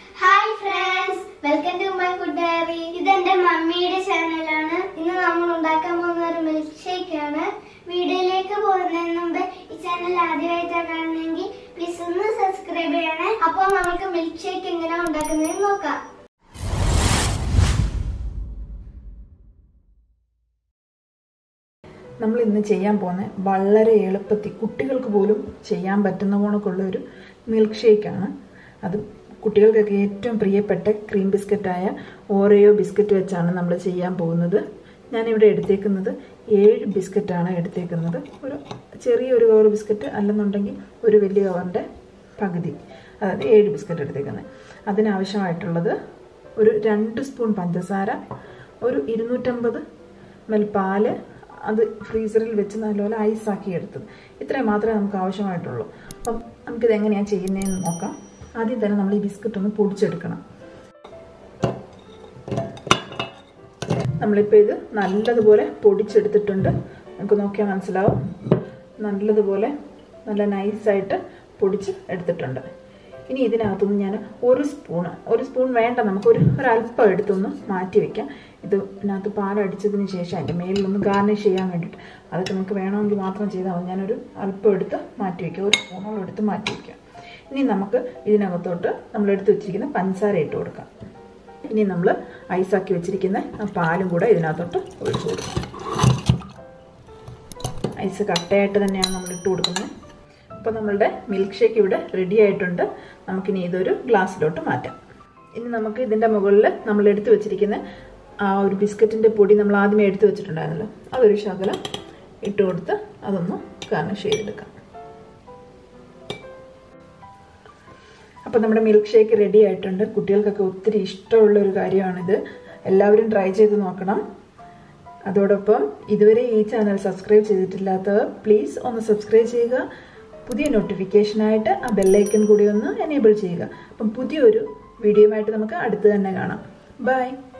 hi friends welcome to my food diary ഇതെന്റെ മമ്മിയുടെ ചാനലാണ് ഇന്ന് നമ്മൾ ഉണ്ടാക്കാൻ പോകുന്ന ഒരു മിൽക്ക് ഷേക്ക് ആണ് വീഡിയോയിലേക്ക് പോകുന്നതിന് മുമ്പ് ഈ ചാനൽ ആദ്യമായിട്ടാണ് കാണുന്നെങ്കിൽ പ്ലീസ് ഒന്ന് സബ്സ്ക്രൈബ് ചെയ്യണേ അപ്പോൾ നമുക്ക് മിൽക്ക് ഷേക്ക് എങ്ങനെ ഉണ്ടാക്കുന്നതെന്ന് നോക്കാം നമ്മൾ ഇന്ന് ചെയ്യാൻ പോകുന്ന വളരെ എളുപ്പത്തിൽ കുട്ടികൾക്ക് പോലും ചെയ്യാൻ പറ്റുന്ന കണക്കുള്ള ഒരു മിൽക്ക് ഷേക്കാണ് അത് കുട്ടികൾക്കൊക്കെ ഏറ്റവും പ്രിയപ്പെട്ട ക്രീം ബിസ്ക്കറ്റായ ഓറിയോ ബിസ്ക്കറ്റ് വെച്ചാണ് നമ്മൾ ചെയ്യാൻ പോകുന്നത് ഞാനിവിടെ എടുത്തേക്കുന്നത് ഏഴ് ബിസ്ക്കറ്റാണ് എടുത്തേക്കുന്നത് ഒരു ചെറിയൊരു കവർ ബിസ്ക്കറ്റ് അല്ലെന്നുണ്ടെങ്കിൽ ഒരു വലിയ കവറിൻ്റെ പകുതി അതായത് ഏഴ് ബിസ്ക്കറ്റ് എടുത്തേക്കുന്നത് അതിനാവശ്യമായിട്ടുള്ളത് ഒരു രണ്ട് സ്പൂൺ പഞ്ചസാര ഒരു ഇരുന്നൂറ്റമ്പത് എൽ പാല് അത് ഫ്രീസറിൽ വെച്ച് നല്ലപോലെ ഐസാക്കി എടുത്തത് ഇത്രയും മാത്രമേ നമുക്ക് ആവശ്യമായിട്ടുള്ളൂ അപ്പം നമുക്കിത് എങ്ങനെയാണ് ചെയ്യുന്നതെന്ന് നോക്കാം ആദ്യം തന്നെ നമ്മൾ ഈ ബിസ്ക്കറ്റ് ഒന്ന് പൊടിച്ചെടുക്കണം നമ്മളിപ്പോൾ ഇത് നല്ലതുപോലെ പൊടിച്ചെടുത്തിട്ടുണ്ട് നമുക്ക് നോക്കിയാൽ മനസ്സിലാവും നല്ലതുപോലെ നല്ല നൈസായിട്ട് പൊടിച്ച് എടുത്തിട്ടുണ്ട് ഇനി ഇതിനകത്തുനിന്ന് ഞാൻ ഒരു സ്പൂണ് ഒരു സ്പൂൺ വേണ്ട നമുക്കൊരു ഒരല്പം എടുത്തൊന്ന് മാറ്റി വെക്കാം ഇത് ഇതിനകത്ത് പാലടിച്ചതിന് ശേഷം അതിൻ്റെ മേലിലൊന്ന് ഗാർണിഷ് ചെയ്യാൻ വേണ്ടിയിട്ട് അതൊക്കെ നമുക്ക് വേണമെങ്കിൽ മാത്രം ചെയ്താൽ മതി ഞാനൊരു അല്പം എടുത്ത് മാറ്റി വയ്ക്കാം ഒരു സ്പൂണോളം എടുത്ത് മാറ്റി വയ്ക്കാം ഇനി നമുക്ക് ഇതിനകത്തോട്ട് നമ്മൾ എടുത്ത് വെച്ചിരിക്കുന്ന പഞ്ചസാര ഇട്ട് കൊടുക്കാം ഇനി നമ്മൾ ഐസാക്കി വെച്ചിരിക്കുന്ന ആ പാലും കൂടെ ഇതിനകത്തോട്ട് ഒഴിച്ചു കൊടുക്കാം ഐസ് കട്ടയായിട്ട് തന്നെയാണ് നമ്മൾ ഇട്ട് കൊടുക്കുന്നത് അപ്പോൾ നമ്മളുടെ മിൽക്ക് ഷേക്ക് ഇവിടെ റെഡി ആയിട്ടുണ്ട് നമുക്കിനി ഇതൊരു ഗ്ലാസ്സിലോട്ട് മാറ്റാം ഇനി നമുക്ക് ഇതിൻ്റെ മുകളിൽ നമ്മൾ എടുത്തു വെച്ചിരിക്കുന്ന ആ ഒരു ബിസ്ക്കറ്റിൻ്റെ പൊടി നമ്മൾ ആദ്യമേ എടുത്തു വെച്ചിട്ടുണ്ടായിരുന്നല്ലോ അതൊരു ശകലം ഇട്ട് കൊടുത്ത് അതൊന്ന് ഗാർണിഷ് ചെയ്തെടുക്കാം അപ്പോൾ നമ്മുടെ മിൽക്ക് ഷേക്ക് റെഡി ആയിട്ടുണ്ട് കുട്ടികൾക്കൊക്കെ ഒത്തിരി ഇഷ്ടമുള്ള ഒരു കാര്യമാണിത് എല്ലാവരും ട്രൈ ചെയ്ത് നോക്കണം അതോടൊപ്പം ഇതുവരെ ഈ ചാനൽ സബ്സ്ക്രൈബ് ചെയ്തിട്ടില്ലാത്തവർ പ്ലീസ് ഒന്ന് സബ്സ്ക്രൈബ് ചെയ്യുക പുതിയ നോട്ടിഫിക്കേഷനായിട്ട് ആ ബെല്ലൈക്കൺ കൂടി ഒന്ന് എനേബിൾ ചെയ്യുക അപ്പം പുതിയൊരു വീഡിയോയുമായിട്ട് നമുക്ക് അടുത്ത് തന്നെ കാണാം ബൈ